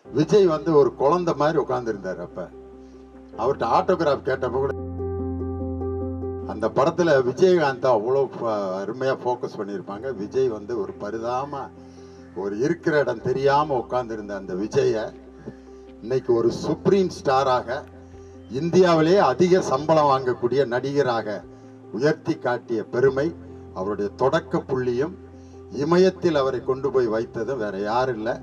விஜய் வந்து ஒரு குழந்தை மாதிரி உட்கார்ந்துருந்தார் அப்ப அவர்கிட்ட ஆட்டோகிராஃப் கேட்டப்ப கூட அந்த படத்துல விஜயகாந்த் அவ்வளோ ஃப- அருமையா ஃபோக்கஸ் பண்ணியிருப்பாங்க விஜய் வந்து ஒரு பரிதாம ஒரு இருக்கிற இடம் தெரியாம உட்கார்ந்திருந்த அந்த விஜய இன்னைக்கு ஒரு சுப்ரீம் ஸ்டாராக இந்தியாவிலே அதிக சம்பளம் வாங்கக்கூடிய நடிகராக உயர்த்தி காட்டிய பெருமை அவருடைய தொடக்க புள்ளியும் இமயத்தில் அவரை கொண்டு போய் வைத்ததும் வேற யாரும் இல்லை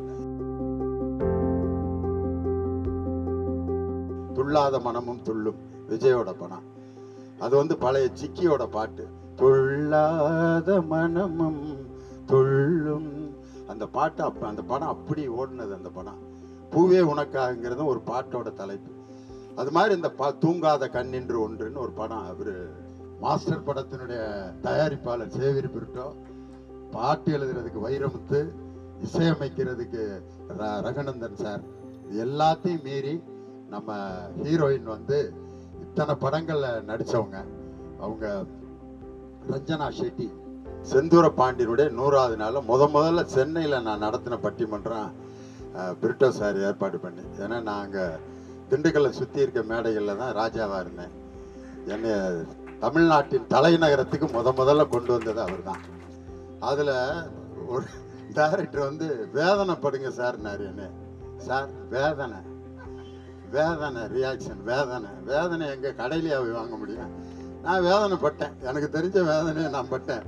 துள்ளாத மனமும் துள்ளும் விஜயோட படம் அது வந்து பழைய சிக்கியோட பாட்டு துள்ளாத மனமும் துள்ளும் அந்த பாட்டு அப்ப அந்த படம் அப்படி ஓடுனது அந்த படம் பூவே உனக்காகங்கிறதும் ஒரு பாட்டோட தலைப்பு அது மாதிரி இந்த பா தூங்காத கண்ணின்று ஒன்றுன்னு ஒரு படம் அவரு மாஸ்டர் படத்தினுடைய தயாரிப்பாளர் சேவிரி பிரிட்டோ பாட்டு எழுதுறதுக்கு வைரமுத்து இசையமைக்கிறதுக்கு ர- ரகுநந்தன் சார் இது எல்லாத்தையும் மீறி நம்ம ஹீரோயின் வந்து இத்தனை படங்கள்ல நடிச்சவங்க அவங்க ரஞ்சனா ஷெட்டி செந்தூர பாண்டியனுடைய நூறாவது நாள் முத முதல்ல சென்னையில் நான் நடத்தின பட்டிமன்றம் அஹ், பிரிட்டோ சார் ஏற்பாடு பண்ணி ஏன்னா நான் அங்கே திண்டுக்கல்லை சுற்றி இருக்க மேடைகளில் தான் ராஜாவாக இருந்தேன் என்னை தமிழ்நாட்டின் தலைநகரத்துக்கு முத முதல்ல கொண்டு வந்தது அவர் தான் அதில் ஒரு டைரக்டர் வந்து வேதனைப்படுங்க சார்னாரு என்ன சார் வேதனை வேதனை ரியாக்ஷன் வேதனை வேதனை எங்க கடையிலேயே போய் வாங்க முடியும் நான் வேதனைப்பட்டேன் எனக்கு தெரிஞ்ச வேதனையை நான் பட்டேன்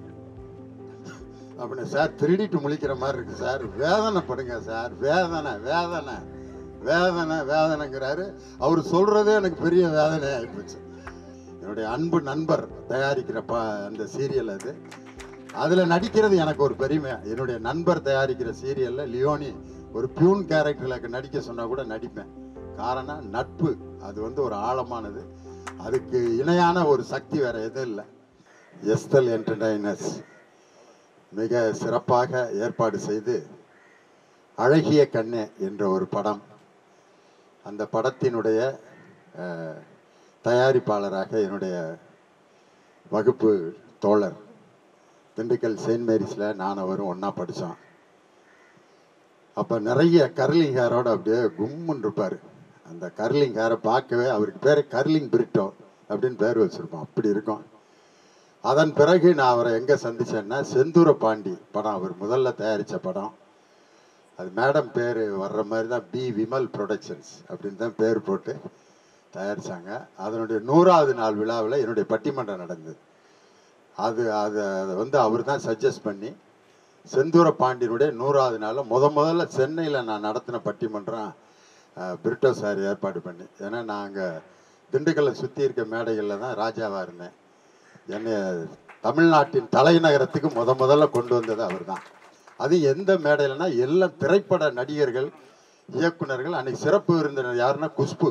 அப்படின்னு சார் திருடிட்டு முழிக்கிற மாதிரி இருக்கு சார் வேதனைப்படுங்க சார் வேதனை வேதனை வேதனை வேதனைங்கிறாரு அவர் சொல்றதே எனக்கு பெரிய வேதனை ஆயிப்போச்சு என்னுடைய அன்பு நண்பர் தயாரிக்கிற ப அந்த சீரியல் அது அதில் நடிக்கிறது எனக்கு ஒரு பெருமை என்னுடைய நண்பர் தயாரிக்கிற சீரியலில் லியோனி ஒரு பியூன் கேரக்டரில் நடிக்க சொன்னால் கூட நடிப்பேன் காரணம் நட்பு அது வந்து ஒரு ஆழமானது அதுக்கு இணையான ஒரு சக்தி வேற எதுவும் இல்லை எஸ்தல் என்டர்டைனர்ஸ் மிக சிறப்பாக ஏற்பாடு செய்து அழகிய கண்ணே என்ற ஒரு படம் அந்த படத்தினுடைய அஹ், தயாரிப்பாளராக என்னுடைய வகுப்பு தோழர் திண்டுக்கல் செயின்ட் மேரிஸில் நான் அவரும் ஒன்றா படித்தோம் அப்போ நிறைய கர்லிங் ஹேரோட அப்படியே கும்முன்னு இருப்பார் அந்த கர்லிங் ஹேரை பார்க்கவே அவருக்கு பேர் கர்லிங் பிரிட்டோ அப்படின்னு பேர் வச்சுருப்போம் அப்படி இருக்கும் அதன் பிறகு நான் அவரை எங்கே சந்திச்சேன்னா செந்தூர பாண்டி படம் அவர் முதல்ல தயாரித்த படம் அது மேடம் பேர் வர்ற மாதிரி தான் பி விமல் ப்ரொடக்ஷன்ஸ் அப்படின்னு தான் பேர் போட்டு தயாரித்தாங்க அதனுடைய நூறாவது நாள் விழாவில் என்னுடைய பட்டிமன்றம் நடந்தது அது அது அதை வந்து அவர் தான் சஜஸ்ட் பண்ணி செந்தூர பாண்டியனுடைய நூறாவது நாளில் முத முதல்ல சென்னையில் நான் நடத்தின பட்டிமன்றம் அஹ், பிரிட்டோ சார் ஏற்பாடு பண்ணி ஏன்னா நாங்கள் திண்டுக்கல்லை சுற்றி இருக்க மேடைகளில் தான் ராஜாவாக இருந்தேன் என்னை தமிழ்நாட்டின் தலைநகரத்துக்கு முத முதல்ல கொண்டு வந்தது அவர் தான் அது எந்த மேடையிலனா எல்லாம் திரைப்பட நடிகர்கள் இயக்குனர்கள் அன்னைக்கு சிறப்பு விருந்தினர் யாருன்னா குஷ்பு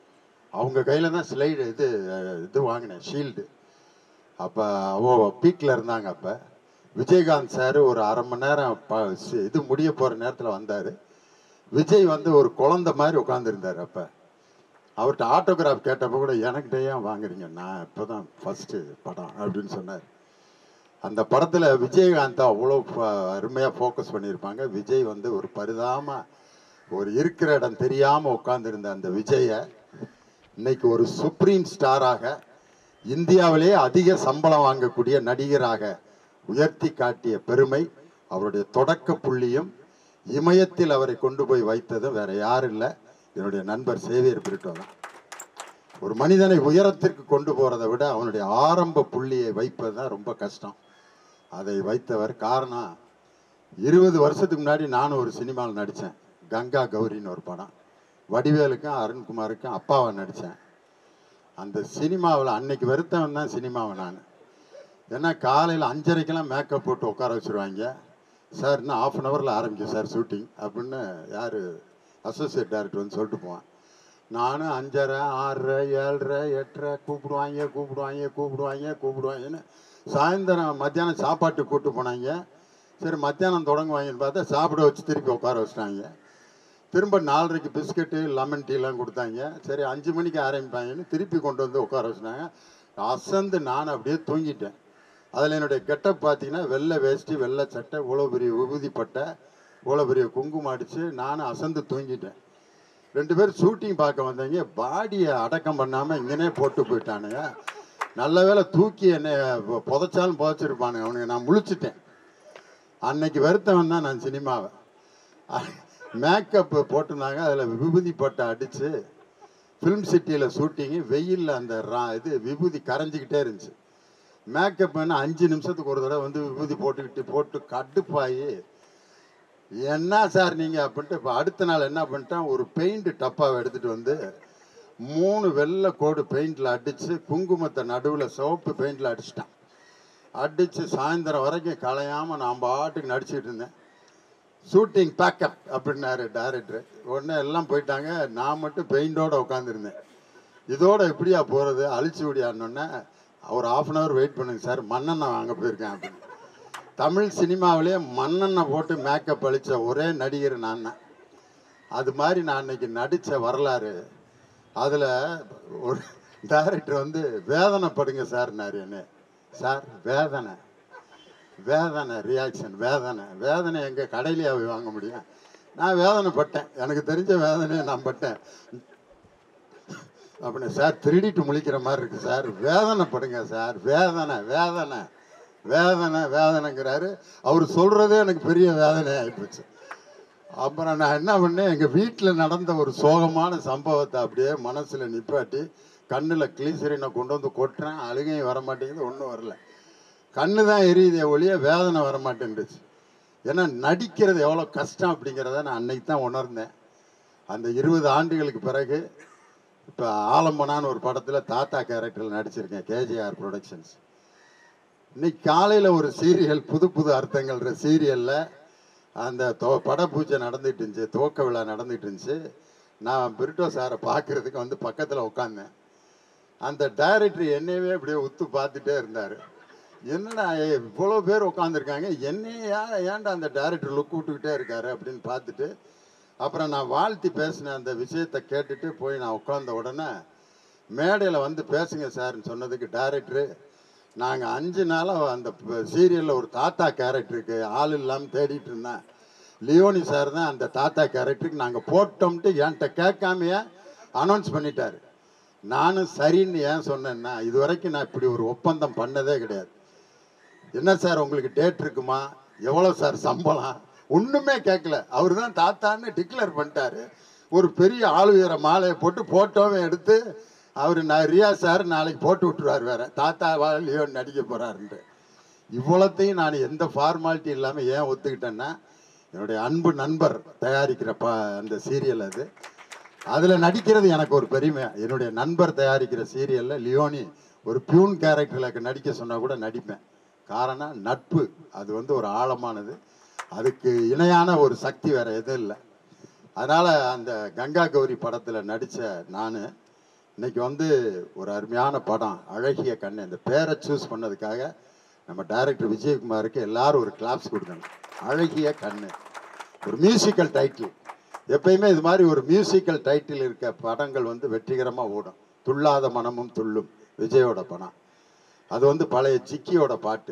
அவங்க கையில் தான் ஸ்லைடு இது அஹ், இது வாங்கினேன் ஷீல்டு அப்போ அவ பீக்கில் இருந்தாங்க அப்போ விஜயகாந்த் சார் ஒரு அரை மணி நேரம் ப சி- இது முடிய போகிற நேரத்தில் வந்தார் விஜய் வந்து ஒரு குழந்தை மாதிரி உட்காந்துருந்தார் அப்போ அவர்கிட்ட ஆட்டோகிராஃப் கேட்டப்போ கூட எனக்கிட்ட ஏன் வாங்குறீங்க நான் இப்போ தான் ஃபஸ்ட்டு படம் அப்படின்னு சொன்னார் அந்த படத்தில் விஜயகாந்த் அவ்வளோ அருமையாக ஃபோக்கஸ் பண்ணியிருப்பாங்க விஜய் வந்து ஒரு பரிதாம ஒரு இருக்கிற இடம் தெரியாமல் உட்காந்துருந்த அந்த விஜயை இன்னைக்கு ஒரு சுப்ரீம் ஸ்டாராக இந்தியாவிலே அதிக சம்பளம் வாங்கக்கூடிய நடிகராக உயர்த்தி காட்டிய பெருமை அவருடைய தொடக்க புள்ளியும் இமயத்தில் அவரை கொண்டு போய் வைத்ததும் வேற யாரும் இல்லை என்னுடைய நண்பர் சேவியர் பிரிட்டோ தான் ஒரு மனிதனை உயரத்திற்கு கொண்டு போறதை விட அவனுடைய ஆரம்ப புள்ளியை வைப்பது தான் ரொம்ப கஷ்டம் அதை வைத்தவர் காரணம் இருபது வருஷத்துக்கு முன்னாடி நானும் ஒரு சினிமாவில் நடித்தேன் கங்கா கௌரின்னு ஒரு படம் வடிவேலுக்கும் அருண்குமாருக்கும் அப்பாவை நடித்தேன் அந்த சினிமாவில் அன்னைக்கு வெறுத்தவன் தான் சினிமாவை நான் ஏன்னா காலையில் அஞ்சரைக்கெல்லாம் மேக்கப் போட்டு உட்கார வச்சுருவாங்க சார் இன்னும் ஆஃப் அன் ஹவரில் ஆரம்பிக்கும் சார் ஷூட்டிங் அப்படின்னு யார் அசோசியேட் டைரக்டர் வந்து சொல்லிட்டு போவான் நானும் அஞ்சரை ஆறரை ஏழரை எட்டரை கூப்பிடுவாங்க கூப்பிடுவாங்க கூப்பிடுவாங்க கூப்பிடுவாங்கன்னு சாயந்தரம் மத்தியானம் சாப்பாட்டுக்கு கூப்பிட்டு போனாங்க சரி மத்தியானம் தொடங்குவாங்கன்னு பார்த்தா சாப்பிட வச்சு திருப்பி உட்கார வச்சிட்டாங்க திரும்ப நாலரைக்கு பிஸ்கட்டு லெமன் டீலாம் கொடுத்தாங்க சரி அஞ்சு மணிக்கு ஆரம்பிப்பாங்கன்னு திருப்பி கொண்டு வந்து உட்கார வச்சிட்டாங்க அசந்து நான் அப்படியே தூங்கிட்டேன் அதில் என்னுடைய கெட்டப் பார்த்தீங்கன்னா வெள்ளை வேஷ்டி வெள்ளை சட்டை இவ்வளோ பெரிய விபூதி பட்டை இவ்வளோ பெரிய குங்குமம் அடித்து நானும் அசந்து தூங்கிட்டேன் ரெண்டு பேரும் ஷூட்டிங் பார்க்க வந்தீங்க பாடியை அடக்கம் பண்ணாமல் இங்கனே போட்டு போயிட்டானுங்க நல்ல வேளை தூக்கி என்னை பொ- புதைச்சாலும் புதைச்சிருப்பானுங்க அவனுங்க நான் முழிச்சிட்டேன் அன்னைக்கு வருத்தவன் தான் நான் சினிமாவை மேக்கப் போட்டிருந்தாங்க அதில் விபூதி பட்டை அடித்து ஃபிலிம் சிட்டியில் ஷூட்டிங்கு வெயிலில் அந்த ரா- இது விபூதி கரைஞ்சிக்கிட்டே இருந்துச்சு மேக்கப் பண்ண அஞ்சு நிமிஷத்துக்கு ஒரு தடவை வந்து விபூதி போட்டுக்கிட்டு போட்டு கடுப்பாயி என்ன சார் நீங்கள் அப்படின்ட்டு இப்போ அடுத்த நாள் என்ன பண்ணிட்டேன் ஒரு பெயிண்ட் டப்பாவை எடுத்துகிட்டு வந்து மூணு வெள்ளை கோடு பெயிண்டில் அடித்து குங்குமத்தை நடுவில் சிவப்பு பெயிண்டில் அடிச்சிட்டான் அடித்து சாயந்தரம் வரைக்கும் கலையாமல் நான் பாட்டுக்கு நடிச்சிட்டு இருந்தேன் ஷூட்டிங் பேக்கப் அப்படின்னாரு டைரக்டர் உடனே எல்லாம் போயிட்டாங்க நான் மட்டும் பெயிண்டோடு உட்காந்துருந்தேன் இதோட எப்படியா போகிறது அழிச்சு விடியான்னொன்னே ஒரு ஆஃப் அன் ஹவர் வெயிட் பண்ணுங்க சார் மண்ணெண்ணெய் வாங்க போயிருக்கேன் அப்படின்னு தமிழ் சினிமாவிலேயே மண்ணெண்ணெய் போட்டு மேக்கப் அழித்த ஒரே நடிகர் நான் தான் அது மாதிரி நான் அன்னைக்கு நடித்த வரலாறு அதில் ஒரு டைரக்டர் வந்து வேதனைப்படுங்க சார்னாரு என்ன சார் வேதனை வேதனை ரியாக்ஷன் வேதனை வேதனை எங்கள் கடையிலேயே போய் வாங்க முடியும் நான் வேதனைப்பட்டேன் எனக்கு தெரிஞ்ச வேதனையை நான் பட்டேன் அப்படின்னு சார் திருடிட்டு முழிக்கிற மாதிரி இருக்கு சார் வேதனைப்படுங்க சார் வேதனை வேதனை வேதனை வேதனைங்கிறாரு அவர் சொல்கிறதே எனக்கு பெரிய வேதனை ஆகிப்போச்சு அப்புறம் நான் என்ன பண்ணேன் எங்கள் வீட்டில் நடந்த ஒரு சோகமான சம்பவத்தை அப்படியே மனசில் நிப்பாட்டி கண்ணில் கிளீசரினை கொண்டு வந்து கொட்டுறேன் அழுகையும் வர மாட்டேங்குது ஒன்றும் வரல கண்ணு தான் எரியுதே ஒழிய வேதனை வர மாட்டேன்டுச்சு ஏன்னா நடிக்கிறது எவ்வளோ கஷ்டம் அப்படிங்கிறத நான் அன்னைக்கு தான் உணர்ந்தேன் அந்த இருபது ஆண்டுகளுக்கு பிறகு இப்போ ஆலம்பனான்னு ஒரு படத்தில் தாத்தா கேரக்டரில் நடிச்சிருக்கேன் கேஜிஆர் ப்ரொடக்ஷன்ஸ் இன்னைக்கு காலையில் ஒரு சீரியல் புது புது அர்த்தங்கள்ன்ற சீரியலில் அந்த தோ பட பூஜை நடந்துட்டு இருந்துச்சு துவக்க விழா நடந்துட்டு இருந்துச்சு நான் பிரிட்டோ சாரை பார்க்கறதுக்கு வந்து பக்கத்தில் உட்காந்தேன் அந்த டைரக்டர் என்னையவே அப்படியே உத்து பார்த்துட்டே இருந்தார் என்னடா இவ்வளோ பேர் உட்காந்துருக்காங்க என்னையா ஏன்டா அந்த டைரக்டர் லுக் விட்டுக்கிட்டே இருக்காரு அப்படின்னு பார்த்துட்டு அப்புறம் நான் வாழ்த்தி பேசின அந்த விஷயத்தை கேட்டுட்டு போய் நான் உட்கார்ந்த உடனே மேடையில் வந்து பேசுங்க சார்னு சொன்னதுக்கு டைரக்டரு நாங்கள் அஞ்சு நாளாக அந்த சீரியலில் ஒரு தாத்தா கேரக்டருக்கு ஆள் இல்லாமல் தேடிட்டு இருந்தேன் லியோனி சார் தான் அந்த தாத்தா கேரக்டருக்கு நாங்கள் போட்டோம்ட்டு என்கிட்ட கேட்காமையே அனௌன்ஸ் பண்ணிட்டாரு நானும் சரின்னு ஏன் சொன்னேன்னா இது வரைக்கும் நான் இப்படி ஒரு ஒப்பந்தம் பண்ணதே கிடையாது என்ன சார் உங்களுக்கு டேட் இருக்குமா எவ்வளோ சார் சம்பளம் ஒன்றுமே கேட்கல அவர் தான் தாத்தான்னு டிக்ளேர் பண்ணிட்டாரு ஒரு பெரிய ஆள் உயர மாலையை போட்டு போட்டோவை எடுத்து அவர் நான் ரியா சார் நாளைக்கு போட்டு விட்டுருவார் வேற தாத்தா லியோ நடிக்க போறாருன்ட்டு இவ்வளோத்தையும் நான் எந்த ஃபார்மாலிட்டி இல்லாமல் ஏன் ஒத்துக்கிட்டேன்னா என்னுடைய அன்பு நண்பர் தயாரிக்கிற ப அந்த சீரியல் அது அதில் நடிக்கிறது எனக்கு ஒரு பெருமை என்னுடைய நண்பர் தயாரிக்கிற சீரியலில் லியோனி ஒரு பியூன் கேரக்டரில் நடிக்க சொன்னால் கூட நடிப்பேன் காரணம் நட்பு அது வந்து ஒரு ஆழமானது அதுக்கு இணையான ஒரு சக்தி வேற எதுவும் இல்லை அதனால் அந்த கங்கா கௌரி படத்தில் நடித்த நான் இன்னைக்கு வந்து ஒரு அருமையான படம் அழகிய கண்ணு இந்த பேரை சூஸ் பண்ணதுக்காக நம்ம டைரக்டர் விஜயகுமாருக்கு எல்லாரும் ஒரு கிளாப்ஸ் கொடுக்கணும் அழகிய கண்ணு ஒரு மியூசிக்கல் டைட்டில் எப்பயுமே இது மாதிரி ஒரு மியூசிக்கல் டைட்டில் இருக்க படங்கள் வந்து வெற்றிகரமாக ஓடும் துள்ளாத மனமும் துள்ளும் விஜயோட படம் அது வந்து பழைய ஜிக்கியோட பாட்டு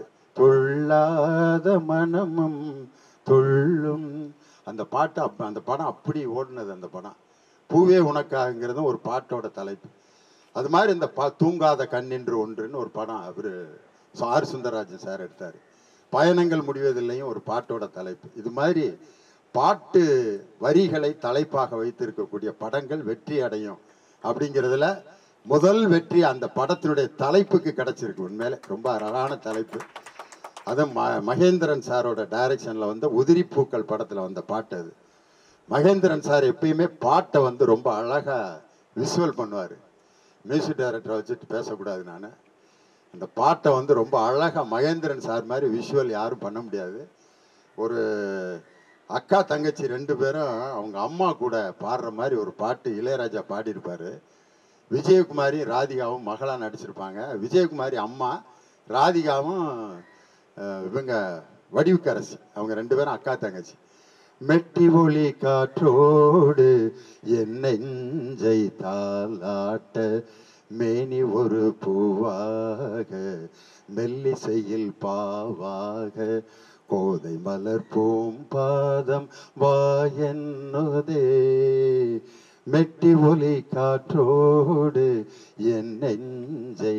துள்ளாத மனமும் துள்ளும் அந்த பாட்டு அப் அந்த படம் அப்படி ஓடுனது அந்த படம் பூவே உனக்காகங்கிறதும் ஒரு பாட்டோட தலைப்பு அது மாதிரி இந்த பா தூங்காத கண்ணின்று ஒன்றுன்னு ஒரு படம் அவர் ஆர் சுந்தரராஜன் சார் எடுத்தார் பயணங்கள் முடிவதில்லையும் ஒரு பாட்டோட தலைப்பு இது மாதிரி பாட்டு வரிகளை தலைப்பாக வைத்திருக்கக்கூடிய படங்கள் வெற்றி அடையும் அப்படிங்கிறதுல முதல் வெற்றி அந்த படத்தினுடைய தலைப்புக்கு கிடைச்சிருக்கு உண்மையில ரொம்ப அழகான தலைப்பு அது ம மகேந்திரன் சாரோட டைரக்ஷனில் வந்து உதிரி பூக்கள் படத்தில் வந்த பாட்டு அது மகேந்திரன் சார் எப்பயுமே பாட்டை வந்து ரொம்ப அழகாக விசுவல் பண்ணுவார் மியூசிக் டைரக்டரை வச்சுட்டு பேசக்கூடாது நான் அந்த பாட்டை வந்து ரொம்ப அழகாக மகேந்திரன் சார் மாதிரி விஷுவல் யாரும் பண்ண முடியாது ஒரு அக்கா தங்கச்சி ரெண்டு பேரும் அவங்க அம்மா கூட பாடுற மாதிரி ஒரு பாட்டு இளையராஜா பாடியிருப்பார் விஜயகுமாரி ராதிகாவும் மகளாக நடிச்சிருப்பாங்க விஜயகுமாரி அம்மா ராதிகாவும் அஹ், இவங்க வடிவுக்கரசி அவங்க ரெண்டு பேரும் அக்கா தங்கச்சி மெட்டி ஒளி காற்றோடு என் நெஞ்சை தாளாட்ட மேனி ஒரு பூவாக மெல்லிசையில் பாவாக கோதை மலர் பூம் பாதம் வாயன்னுதே மெட்டி ஒலி காற்றோடு என் நெஞ்சை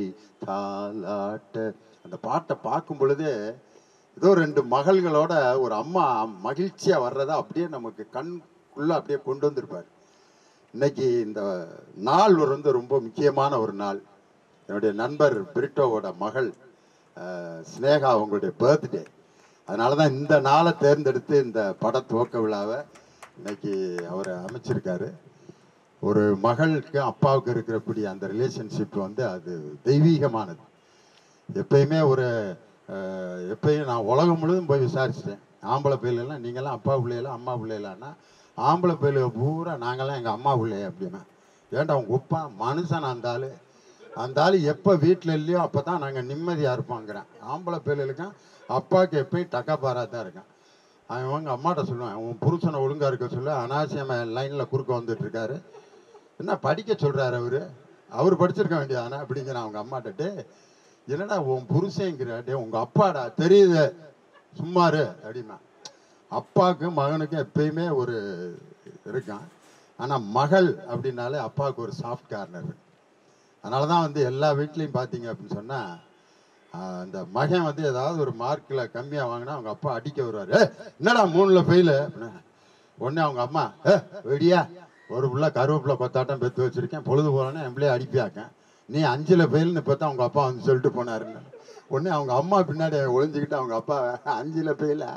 தாலாட்ட அந்த பாட்டை பார்க்கும் பொழுதே ஏதோ ரெண்டு மகள்களோட ஒரு அம்மா மகிழ்ச்சியா வர்றதை அப்படியே நமக்கு கண்குள்ள அப்படியே கொண்டு வந்திருப்பார் இன்னைக்கு இந்த நாள் ஒரு வந்து ரொம்ப முக்கியமான ஒரு நாள் என்னுடைய நண்பர் பிரிட்டோவோட மகள் அஹ், ஸ்னேகா அவங்களுடைய பர்த்டே அதனால தான் இந்த நாளை தேர்ந்தெடுத்து இந்த பட துவக்க விழாவை இன்னைக்கு அவர் அமைச்சிருக்காரு ஒரு மகளுக்கு அப்பாவுக்கு இருக்கிறக்கூடிய அந்த ரிலேஷன்ஷிப் வந்து அது தெய்வீகமானது எப்பயுமே ஒரு அஹ், எப்பயும் நான் உலகம் முழுதும் போய் விசாரிச்சிட்டேன் ஆம்பளை பிள்ளைலாம் நீங்களாம் அப்பா பிள்ளைகளா அம்மா பிள்ளைகளான்னா ஆம்பளை பிள்ளைக பூரா நாங்களாம் எங்கள் அம்மா பிள்ளைய அப்படின்னா ஏன்டா உங்க உப்பா மனுஷன் அந்த ஆளு அந்த ஆள் எப்போ வீட்டில் இல்லையோ அப்போ தான் நாங்கள் நிம்மதியாக இருப்போங்கிறேன் ஆம்பளை பிள்ளைகளுக்கும் அப்பாவுக்கு எப்பயும் டக்காப்பாரா தான் இருக்கேன் அவன் அவங்க அம்மாட்ட சொல்லுவேன் உன் புருஷனை ஒழுங்கா இருக்க சொல்லு அனாவசியமாக லைனில் குறுக்க வந்துட்டு இருக்காரு என்ன படிக்க சொல்றாரு அவரு அவர் படிச்சிருக்க வேண்டியதானே அப்படிங்கிற அவங்க அம்மாட்ட "டேய், என்னடா உன் புருஷங்கிற டே உங்க அப்பாடா தெரியுது சும்மாரு அப்படின்னா அப்பாவுக்கும் மகனுக்கும் எப்பயுமே ஒரு இருக்கான் ஆனா மகள் அப்படின்னாலே அப்பாவுக்கு ஒரு சாஃப்ட் கார்னர் இருக்கு அதனால தான் வந்து எல்லா வீட்லேயும் பார்த்தீங்க அப்படின்னு சொன்னா ஆஹ், அந்த மகன் வந்து ஏதாவது ஒரு மார்க்கில் கம்மியாக வாங்கினா அவங்க அப்பா அடிக்க வருவார் "ஏய், என்னடா மூணில் ஃபெயிலு அப்படின்னா உடனே அவங்க அம்மா ஏ வெடியா ஒரு புள்ள கருவேப்பிலை கொத்தாட்டம் பெற்று வச்சிருக்கேன் பொழுது போலன்னு என் பிள்ளைய அடிப்பியாக்கேன் நீ அஞ்சில் ஃபெயில்னு இப்போ தான் அவங்க அப்பா வந்து சொல்லிட்டு போனாருன்னு உடனே அவங்க அம்மா பின்னாடி ஒளிஞ்சுக்கிட்டு அவங்க அப்பா அஞ்சில் ஃபெயிலா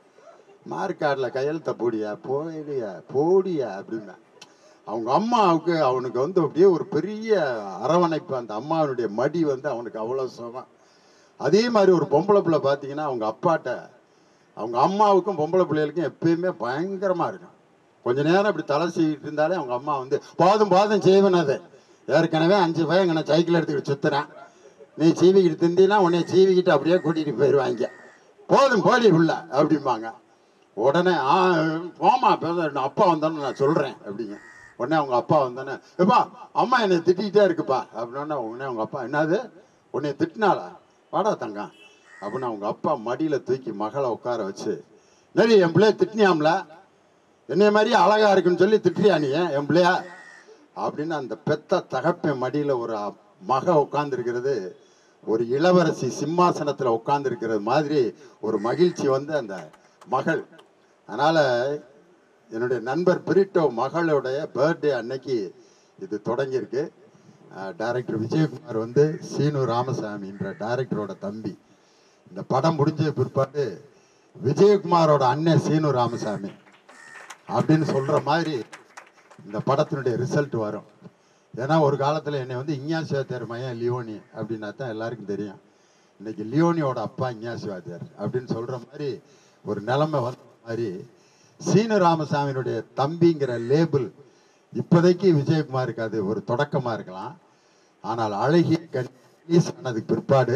மார்க் கார்டில் கையெழுத்த போடியா போயிடியா போடியா அப்படின்னா அவங்க அம்மாவுக்கு அவனுக்கு வந்து அப்படியே ஒரு பெரிய அரவணைப்பு அந்த அம்மாவுடைய மடி வந்து அவனுக்கு அவ்வளோ சுகம் அதே மாதிரி ஒரு பொம்பளை பிள்ளை பார்த்தீங்கன்னா அவங்க அப்பாட்ட அவங்க அம்மாவுக்கும் பொம்பளை பிள்ளைகளுக்கும் எப்பயுமே பயங்கரமா இருக்கும் கொஞ்ச நேரம் இப்படி தலை சீவிட்டு இருந்தாலே அவங்க அம்மா வந்து போதும் போதும் செய்வேன் அது ஏற்கனவே அஞ்சு பையன் நான் சைக்கிள் எடுத்துக்கிட்டு சுத்துறேன் நீ சீவிக்கிட்டு திந்தினா உன்னை சீவிக்கிட்டு அப்படியே கூட்டிட்டு போயிடுவாங்க போதும் போடி உள்ள அப்படிம்பாங்க உடனே ஆ போமா பேச அப்பா வந்தானே நான் சொல்றேன் அப்படிங்க உடனே அவங்க அப்பா வந்தானே எப்பா அம்மா என்னை திட்டிக்கிட்டே இருக்குப்பா அப்படின்னா உடனே அவங்க அப்பா என்னது உன்னை திட்டினாளா வாடா தங்கம் அப்படின்னு அவங்க அப்பா மடியில தூக்கி மகளை உட்கார வச்சு நரி என் பிள்ளைய திட்டினியாம்ல என்னைய மாதிரி அழகா இருக்குன்னு சொல்லி திட்டுறியா நீ என் பிள்ளையா அப்படின்னு அந்த பெத்த தகப்பன் மடியில ஒரு அ- மக உட்கார்ந்து ஒரு இளவரசி சிம்மாசனத்துல உட்கார்ந்து இருக்கிறது மாதிரி ஒரு மகிழ்ச்சி வந்து அந்த மகள் அதனால என்னுடைய நண்பர் பிரிட்டோ மகளுடைய பர்த்டே அன்னைக்கு இது தொடங்கியிருக்கு டைரக்டர் விஜயகுமார் வந்து சீனு ராமசாமின்ற டைரக்டரோட தம்பி இந்த படம் முடிஞ்ச பிற்பாடு விஜயகுமாரோட அண்ணன் சீனு ராமசாமி அப்படின்னு சொல்ற மாதிரி இந்த படத்தினுடைய ரிசல்ட் வரும் ஏன்னா ஒரு காலத்தில் என்னை வந்து இஞ்ஞாசி வாத்தியார் மையன் லியோனி அப்படின்னா தான் எல்லாருக்கும் தெரியும் இன்னைக்கு லியோனியோட அப்பா இஞ்ஞாசி வாத்தியார் அப்படின்னு சொல்ற மாதிரி ஒரு நிலைமை வந்த மாதிரி சீனு ராமசாமியினுடைய தம்பிங்கிற லேபிள் இப்போதைக்கு விஜயகுமாருக்கு அது ஒரு தொடக்கமா இருக்கலாம் ஆனால் அழகிய கண் ரிலீஸ் ஆனதுக்கு பிற்பாடு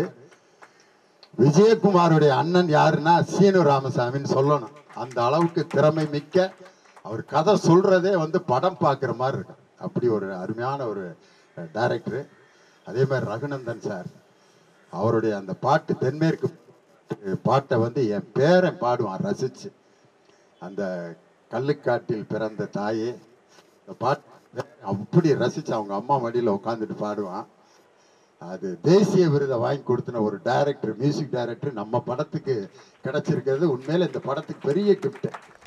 விஜயகுமாருடைய அண்ணன் யாருன்னா சீனு ராமசாமின்னு சொல்லணும் அந்த அளவுக்கு திறமை மிக்க அவர் கதை சொல்றதே வந்து படம் பார்க்குற மாதிரி இருக்கும் அப்படி ஒரு அருமையான ஒரு டைரக்டர் அதே மாதிரி ரகுநந்தன் சார் அவருடைய அந்த பாட்டு தென்மேற்கு பாட்டை வந்து என் பேரன் பாடுவான் ரசிச்சு அந்த கல்லுக்காட்டில் பிறந்த தாயே இந்த பாட்டு அப்படி ரசிச்சு அவங்க அம்மா மடியில் உட்காந்துட்டு பாடுவான் அது தேசிய விருதை வாங்கி கொடுத்தின ஒரு டைரக்டர் மியூசிக் டைரக்டர் நம்ம படத்துக்கு கிடைச்சிருக்கிறது உண்மையில இந்த படத்துக்கு பெரிய கிஃப்ட்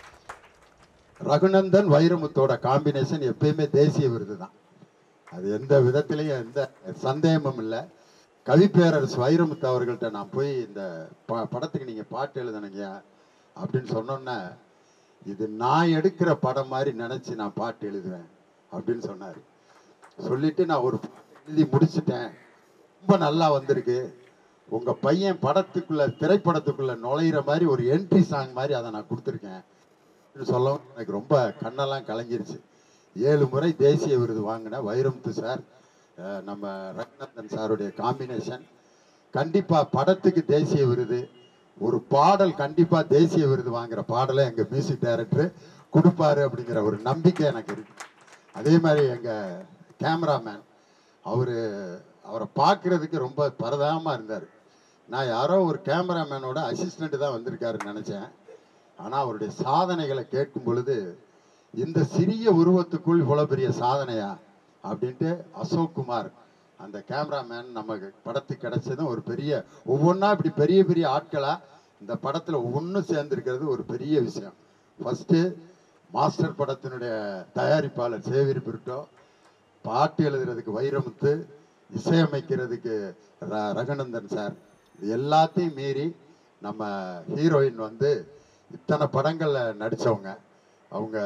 ரகுநந்தன் வைரமுத்தோட காம்பினேஷன் எப்பயுமே தேசிய விருது தான் அது எந்த விதத்திலையும் எந்த சந்தேகமும் இல்லை கவிப்பேரரசு வைரமுத்து அவர்கள்ட்ட நான் போய் இந்த ப படத்துக்கு நீங்கள் பாட்டு எழுதுனீங்க அப்படின்னு சொன்னோன்னே இது நான் எடுக்கிற படம் மாதிரி நினச்சி நான் பாட்டு எழுதுவேன் அப்படின்னு சொன்னார் சொல்லிட்டு நான் ஒரு பாட்டு எழுதி முடிச்சிட்டேன் ரொம்ப நல்லா வந்திருக்கு உங்க பையன் படத்துக்குள்ள திரைப்படத்துக்குள்ள நுழையிற மாதிரி ஒரு என்ட்ரி சாங் மாதிரி அதை நான் கொடுத்துருக்கேன் அப்படின்னு சொல்லவும் எனக்கு ரொம்ப கண்ணெல்லாம் கலங்கிருச்சு ஏழு முறை தேசிய விருது வாங்கின வைரமுத்து சார் அஹ் நம்ம ரங்கநாதன் சாருடைய காம்பினேஷன் கண்டிப்பா படத்துக்கு தேசிய விருது ஒரு பாடல் கண்டிப்பா தேசிய விருது வாங்குற பாடலை எங்க மியூசிக் டைரக்டர் கொடுப்பாரு அப்படிங்கிற ஒரு நம்பிக்கை எனக்கு இருக்கு அதே மாதிரி எங்க கேமராமேன் அவரு அவரை பார்க்கறதுக்கு ரொம்ப பரதாம இருந்தார் நான் யாரோ ஒரு கேமராமேனோட அசிஸ்டண்ட் தான் வந்திருக்காருன்னு நினச்சேன் ஆனால் அவருடைய சாதனைகளை கேட்கும் பொழுது இந்த சிறிய உருவத்துக்குள் இவ்வளோ பெரிய சாதனையா அப்படின்ட்டு அசோக் குமார் அந்த கேமராமேன் நம்ம படத்துக்கு கிடைச்சதும் ஒரு பெரிய ஒவ்வொன்றா இப்படி பெரிய பெரிய ஆட்களாக இந்த படத்தில் ஒவ்வொன்றும் சேர்ந்துருக்கிறது ஒரு பெரிய விஷயம் ஃபஸ்ட்டு மாஸ்டர் படத்தினுடைய தயாரிப்பாளர் சேவிரி பிரிட்டோ பாட்டு எழுதுறதுக்கு வைரமுத்து இசையமைக்கிறதுக்கு ர- ரகுநந்தன் சார் இது எல்லாத்தையும் மீறி நம்ம ஹீரோயின் வந்து இத்தனை படங்களில் நடித்தவங்க அவங்க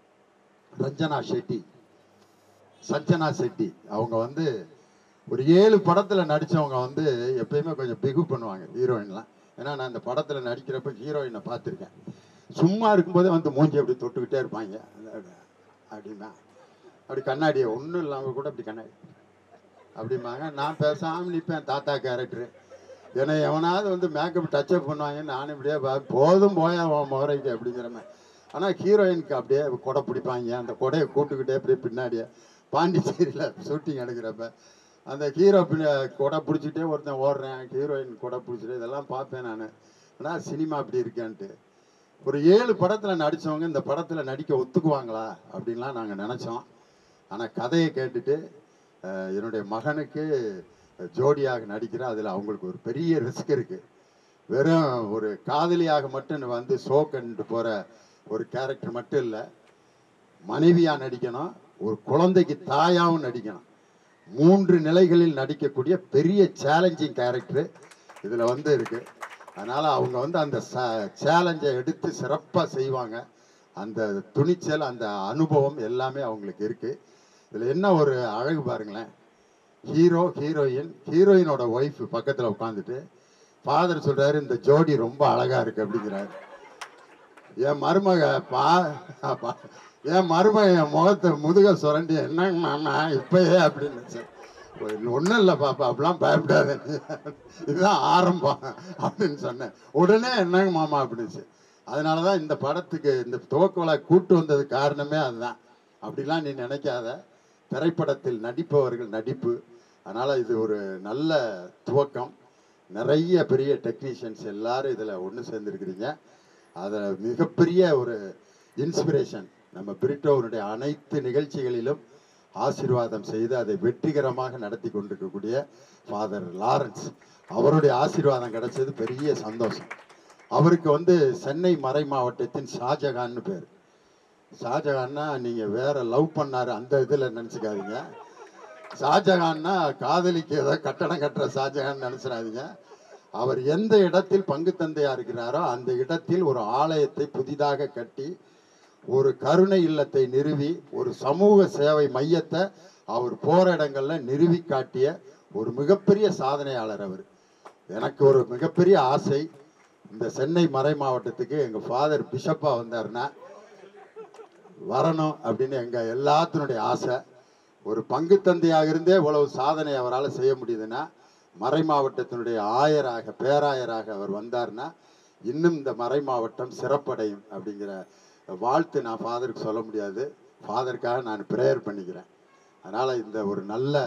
ரஞ்சனா ஷெட்டி சஞ்சனா செட்டி அவங்க வந்து ஒரு ஏழு படத்தில் நடித்தவங்க வந்து எப்பயுமே கொஞ்சம் பிகு பண்ணுவாங்க ஹீரோயின்லாம் ஏன்னா நான் இந்த படத்தில் நடிக்கிறப்ப ஹீரோயினை பார்த்துருக்கேன் சும்மா இருக்கும்போதே வந்து மூஞ்சி அப்படி தொட்டுக்கிட்டே இருப்பாங்க அப்படின்னா அப்படி கண்ணாடியை ஒன்றும் இல்லாமல் கூட அப்படி கண்ணாடி அப்படிம்பாங்க நான் பேசாமல் நிற்பேன் தாத்தா கேரக்டரு என்னை எவனாவது வந்து மேக்கப் டச்சப் பண்ணுவாங்க நானும் இப்படியே பா- போதும் போயா உன் முறைக்கு அப்படிங்கிற மாதிரி ஆனால் ஹீரோயினுக்கு அப்படியே கொடை பிடிப்பாங்க அந்த கொடையை கூட்டுக்கிட்டே அப்படியே பின்னாடியே பாண்டிச்சேரியில் ஷூட்டிங் எடுக்கிறப்ப அந்த ஹீரோ பின்ன கொடை பிடிச்சிக்கிட்டே ஒருத்தன் ஓடுறேன் ஹீரோயின் கொடை பிடிச்சிட்டு இதெல்லாம் பார்ப்பேன் நான் ஆனால் சினிமா அப்படி இருக்கேன்ட்டு ஒரு ஏழு படத்தில் நடித்தவங்க இந்த படத்தில் நடிக்க ஒத்துக்குவாங்களா அப்படின்லாம் நாங்கள் நினச்சோம் ஆனால் கதையை கேட்டுட்டு அஹ், என்னுடைய மகனுக்கு ஜோடியாக நடிக்கிறேன் அதில் அவங்களுக்கு ஒரு பெரிய ரிஸ்க் இருக்குது வெறும் ஒரு காதலியாக மட்டும் வந்து ஷோ கண்டு போகிற ஒரு கேரக்டர் மட்டும் இல்லை மனைவியாக நடிக்கணும் ஒரு குழந்தைக்கு தாயாகவும் நடிக்கணும் மூன்று நிலைகளில் நடிக்கக்கூடிய பெரிய சேலஞ்சிங் கேரக்டர் இதில் வந்து இருக்கு அதனால் அவங்க வந்து அந்த சேலஞ்சை எடுத்து சிறப்பாக செய்வாங்க அந்த துணிச்சல் அந்த அனுபவம் எல்லாமே அவங்களுக்கு இருக்கு இதில் என்ன ஒரு அழகு பாருங்களேன் ஹீரோ ஹீரோயின் ஹீரோயினோட ஒய்ஃப் பக்கத்தில் உட்காந்துட்டு ஃபாதர் சொல்றாரு இந்த ஜோடி ரொம்ப அழகா இருக்கு அப்படிங்கிறாரு என் மருமக பா பா- என் மருமக என் முகத்தை முதுக சுரண்டி என்னங்க மாமா இப்பயே அப்படின்னு ஒன்றும் இல்லை பாப்பா அப்படிலாம் பயப்படாத நீ. இதுதான் ஆரம்பம் அப்படின்னு சொன்னேன் உடனே என்னங்க மாமா அப்படின்னுச்சு அதனால தான் இந்த படத்துக்கு இந்த துவக்கோலை கூட்டு வந்தது காரணமே அதுதான் அப்படிலாம் நீ நினைக்காத திரைப்படத்தில் நடிப்பவர்கள் நடிப்பு அதனால் இது ஒரு நல்ல துவக்கம் நிறைய பெரிய டெக்னீஷியன்ஸ் எல்லாரும் இதில் ஒன்று சேர்ந்துருக்கிறீங்க அதில் மிகப்பெரிய ஒரு இன்ஸ்பிரேஷன் நம்ம பிரிட்டோவனுடைய அனைத்து நிகழ்ச்சிகளிலும் ஆசீர்வாதம் செய்து அதை வெற்றிகரமாக நடத்தி கொண்டிருக்கக்கூடிய ஃபாதர் லாரன்ஸ் அவருடைய ஆசீர்வாதம் கிடைச்சது பெரிய சந்தோஷம் அவருக்கு வந்து சென்னை மறை மாவட்டத்தின் ஷாஜகான்னு பேர் ஷாஜகான்னா நீங்கள் வேற லவ் பண்ணாரு அந்த இதில் நினச்சிக்காதீங்க ஷாஜகான்னா காதலிக்கு ஏதோ கட்டடம் கட்டுற ஷாஜகான் நினைச்சிடாதீங்க அவர் எந்த இடத்தில் பங்கு தந்தையா இருக்கிறாரோ அந்த இடத்தில் ஒரு ஆலயத்தை புதிதாக கட்டி ஒரு கருணை இல்லத்தை நிறுவி ஒரு சமூக சேவை மையத்தை அவர் போற இடங்கள்ல நிறுவி காட்டிய ஒரு மிகப்பெரிய சாதனையாளர் அவர் எனக்கு ஒரு மிகப்பெரிய ஆசை இந்த சென்னை மறை மாவட்டத்துக்கு எங்க ஃபாதர் பிஷப்பா வந்தாருன்னா வரணும் அப்படின்னு எங்க எல்லாத்தினுடைய ஆசை ஒரு பங்கு தந்தையாக இருந்தே இவ்வளவு சாதனை அவரால் செய்ய முடியுதுன்னா மறை மாவட்டத்தினுடைய ஆயராக பேராயராக அவர் வந்தார்னா இன்னும் இந்த மறை மாவட்டம் சிறப்படையும் அப்படிங்கிற வாழ்த்து நான் ஃபாதருக்கு சொல்ல முடியாது ஃபாதருக்காக நான் ப்ரேயர் பண்ணிக்கிறேன் அதனால் இந்த ஒரு நல்ல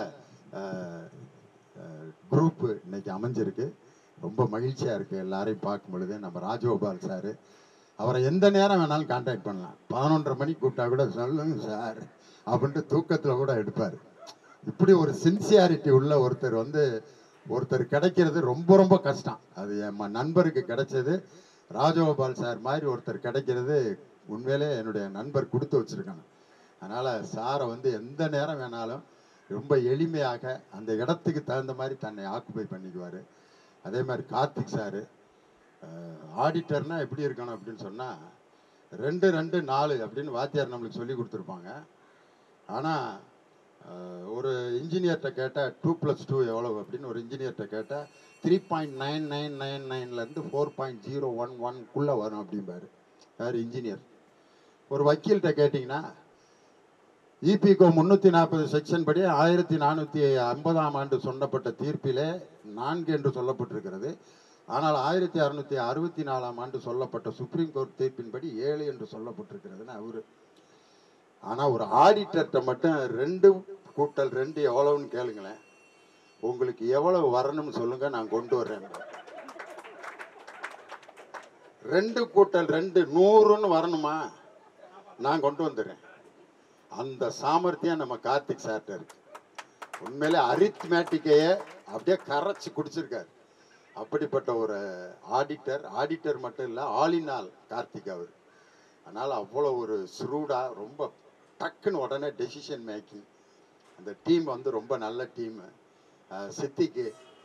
குரூப்பு இன்னைக்கு அமைஞ்சிருக்கு ரொம்ப மகிழ்ச்சியாக இருக்குது எல்லாரையும் பார்க்கும் பொழுது நம்ம ராஜகோபால் சார் அவரை எந்த நேரம் வேணாலும் காண்டாக்ட் பண்ணலாம் பதினொன்றரை மணிக்கு கூப்பிட்டா கூட சொல்லுங்க சார் அப்படின்ட்டு தூக்கத்தில் கூட எடுப்பார் இப்படி ஒரு சின்சியாரிட்டி உள்ள ஒருத்தர் வந்து ஒருத்தர் கிடைக்கிறது ரொம்ப ரொம்ப கஷ்டம் அது என் ம- நண்பருக்கு கிடைச்சது ராஜகோபால் சார் மாதிரி ஒருத்தர் கிடைக்கிறது உண்மையிலே என்னுடைய நண்பர் கொடுத்து வச்சிருக்காங்க அதனால் சாரை வந்து எந்த நேரம் வேணாலும் ரொம்ப எளிமையாக அந்த இடத்துக்கு தகுந்த மாதிரி தன்னை ஆக்குபை பண்ணிக்குவார் அதே மாதிரி கார்த்திக் சாரு ஆடிட்டர்னா எப்படி இருக்கணும் அப்படின்னு சொன்னால் ரெண்டு ரெண்டு நாலு அப்படின்னு வாத்தியார் நம்மளுக்கு சொல்லி கொடுத்துருப்பாங்க ஆனால் ஒரு இன்ஜினியர்கிட்ட கேட்டால் டூ ப்ளஸ் டூ எவ்வளவு அப்படின்னு ஒரு இன்ஜினியர்கிட்ட கேட்டால் three point nine nine nine நைன்லேருந்து ஃபோர் பாயிண்ட் ஜீரோ ஒன் ஒன்குள்ளே வரும் அப்படிம்பாரு யார் இன்ஜினியர் ஒரு வக்கீல்கிட்ட கேட்டிங்கன்னா இபிகோ முன்னூற்றி நாற்பது செக்ஷன் படி ஆயிரத்தி நானூற்றி ஐம்பதாம் ஆண்டு சொல்லப்பட்ட தீர்ப்பிலே நான்கு என்று சொல்லப்பட்டிருக்கிறது ஆனால் ஆயிரத்தி அறுநூத்தி அறுபத்தி நாலாம் ஆண்டு சொல்லப்பட்ட சுப்ரீம் கோர்ட் தீர்ப்பின்படி ஏழு என்று சொல்லப்பட்டிருக்கிறதுன்னு அவரு ஆனால் ஒரு ஆடிட்டர்கிட்ட மட்டும் ரெண்டு கூட்டல் ரெண்டு எவ்வளவுன்னு கேளுங்களேன் உங்களுக்கு எவ்வளவு வரணும்னு சொல்லுங்க நான் கொண்டு வர்றேன் ரெண்டு கூட்டல் ரெண்டு நூறுன்னு வரணுமா நான் கொண்டு வந்துடுறேன் அந்த சாமர்த்தியம் நம்ம கார்த்திக் சார்ட்ட இருக்கு உண்மையிலே அரித்மேட்டிக்கையே அப்படியே கரைச்சி குடிச்சிருக்காரு அப்படிப்பட்ட ஒரு ஆடிட்டர் ஆடிட்டர் மட்டும் இல்லை ஆலினால் கார்த்திக் அவர் அதனால் அவ்வளோ ஒரு ஸ்ரூடாக ரொம்ப டக்குன்னு உடனே டெசிஷன் மேக்கிங் அந்த டீம் வந்து ரொம்ப நல்ல டீமு சித்திக்கு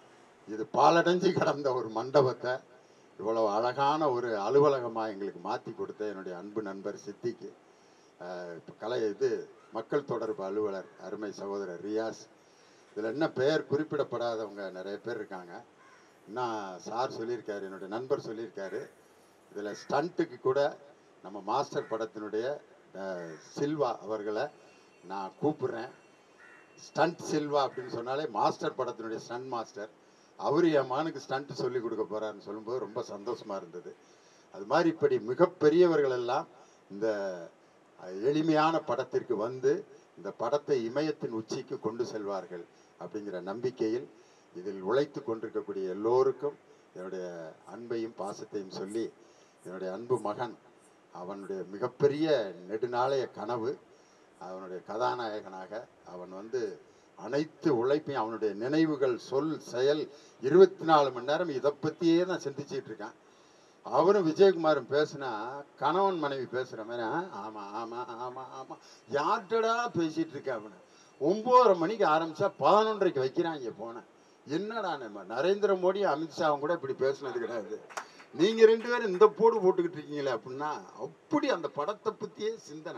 இது பாலடைஞ்சு கிடந்த ஒரு மண்டபத்தை இவ்வளவு அழகான ஒரு அலுவலகமாக எங்களுக்கு மாற்றி கொடுத்த என்னுடைய அன்பு நண்பர் சித்திக்கு அஹ், இப்ப கலை இது மக்கள் தொடர்பு அலுவலர் அருமை சகோதரர் ரியாஸ் இதில் என்ன பெயர் குறிப்பிடப்படாதவங்க நிறைய பேர் இருக்காங்க இன்னும் சார் சொல்லியிருக்காரு என்னுடைய நண்பர் சொல்லியிருக்காரு இதில் ஸ்டண்ட்டுக்கு கூட நம்ம மாஸ்டர் படத்தினுடைய அஹ், சில்வா அவர்களை நான் கூப்பிடுறேன் ஸ்டண்ட் சில்வா அப்படின்னு சொன்னாலே மாஸ்டர் படத்தினுடைய ஸ்டண்ட் மாஸ்டர் அவர் என் மகனுக்கு ஸ்டண்ட் சொல்லி கொடுக்க போறாருன்னு சொல்லும்போது ரொம்ப சந்தோஷமா இருந்தது அது மாதிரி இப்படி மிகப்பெரியவர்கள் எல்லாம் இந்த அஹ், எளிமையான படத்திற்கு வந்து இந்த படத்தை இமயத்தின் உச்சிக்கு கொண்டு செல்வார்கள் அப்படிங்கிற நம்பிக்கையில் இதில் உழைத்து கொண்டிருக்கக்கூடிய எல்லோருக்கும் என்னுடைய அன்பையும் பாசத்தையும் சொல்லி என்னுடைய அன்பு மகன் அவனுடைய மிகப்பெரிய நெடுநாளைய கனவு அவனுடைய கதாநாயகனாக அவன் வந்து அனைத்து உழைப்பையும் அவனுடைய நினைவுகள் சொல் செயல் இருபத்தி நாலு மணி நேரம் இதை பற்றியே தான் சிந்திச்சிட்டு இருக்கான் அவரும் விஜயகுமாரும் பேசுனா கணவன் மனைவி பேசுகிற மாதிரி "ஆ, ஆமா ஆமா ஆமா ஆமா யார்கிட்டடா பேசிட்டு இருக்க அவனு ஒம்போதரை மணிக்கு ஆரம்பிச்சா பதினொன்றரைக்கு வைக்கிறாங்க போனேன் என்னடா நம்ம நரேந்திர மோடி அமித்ஷாவும் கூட இப்படி பேசுனது கிடையாது நீங்க ரெண்டு பேரும் இந்த போடு போட்டுக்கிட்டு இருக்கீங்களே அப்படின்னா அப்படி அந்த படத்தை பத்தியே சிந்தனை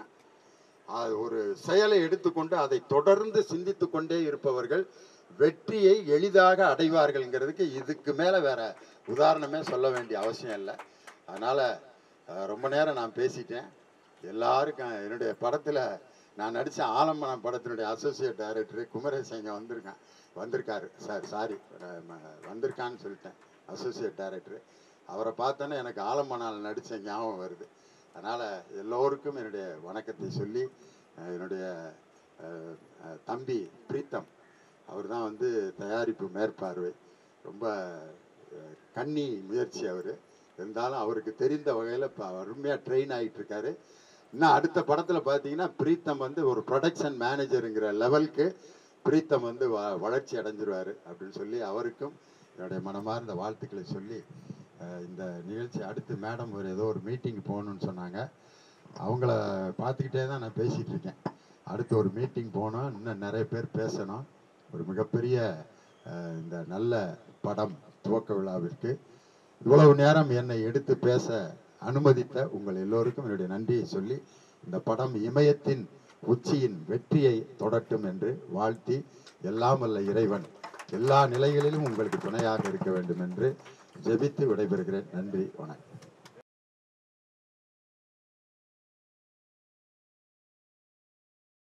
அது ஒரு செயலை எடுத்துக்கொண்டு அதை தொடர்ந்து சிந்தித்து கொண்டே இருப்பவர்கள் வெற்றியை எளிதாக அடைவார்கள்ங்கிறதுக்கு இதுக்கு மேல வேற உதாரணமே சொல்ல வேண்டிய அவசியம் இல்லை அதனால அஹ், ரொம்ப நேரம் நான் பேசிட்டேன் எல்லாருக்கும் என்னுடைய படத்துல நான் நடிச்ச ஆலம்பனம் படத்தினுடைய அசோசியேட் டைரக்டர் குமரேசன் இங்க வந்திருக்கேன் வந்திருக்காரு சார் சாரி வந்திருக்கான்னு சொல்லிட்டேன் அசோசியேட் டைரக்டர் அவரை பார்த்தோன்னே எனக்கு ஆலம்பனால் நடித்த ஞாபகம் வருது அதனால் எல்லோருக்கும் என்னுடைய வணக்கத்தை சொல்லி அஹ், என்னுடைய அஹ், அஹ், தம்பி பிரீத்தம் அவர் தான் வந்து தயாரிப்பு மேற்பார்வை ரொம்ப அஹ், கன்னி முயற்சி அவர் இருந்தாலும் அவருக்கு தெரிந்த வகையில் இப்போ அருமையாக ட்ரெயின் ஆகிட்டு இருக்காரு இன்னும் அடுத்த படத்தில் பார்த்தீங்கன்னா பிரீத்தம் வந்து ஒரு ப்ரொடக்ஷன் மேனேஜருங்கிற லெவலுக்கு பிரீத்தம் வந்து வ வளர்ச்சி அடைஞ்சிருவார் அப்படின்னு சொல்லி அவருக்கும் என்னுடைய மனமார்ந்த வாழ்த்துக்களை சொல்லி அஹ், இந்த நிகழ்ச்சி அடுத்து மேடம் ஒரு ஏதோ ஒரு மீட்டிங் போகணும்னு சொன்னாங்க அவங்கள பார்த்துக்கிட்டே தான் நான் பேசிகிட்டு இருக்கேன் அடுத்து ஒரு மீட்டிங் போகணும் இன்னும் நிறைய பேர் பேசணும் ஒரு மிகப்பெரிய அஹ், இந்த நல்ல படம் துவக்க விழாவிற்கு இவ்வளவு நேரம் என்னை எடுத்து பேச அனுமதித்த உங்கள் எல்லோருக்கும் என்னுடைய நன்றியை சொல்லி இந்த படம் இமயத்தின் உச்சியின் வெற்றியை தொடட்டும் என்று வாழ்த்தி எல்லாம் வல்ல இறைவன் எல்லா நிலைகளிலும் உங்களுக்கு துணையாக இருக்க வேண்டும் என்று ஜெபித்து விடைபெறுகிறேன் நன்றி வணக்கம்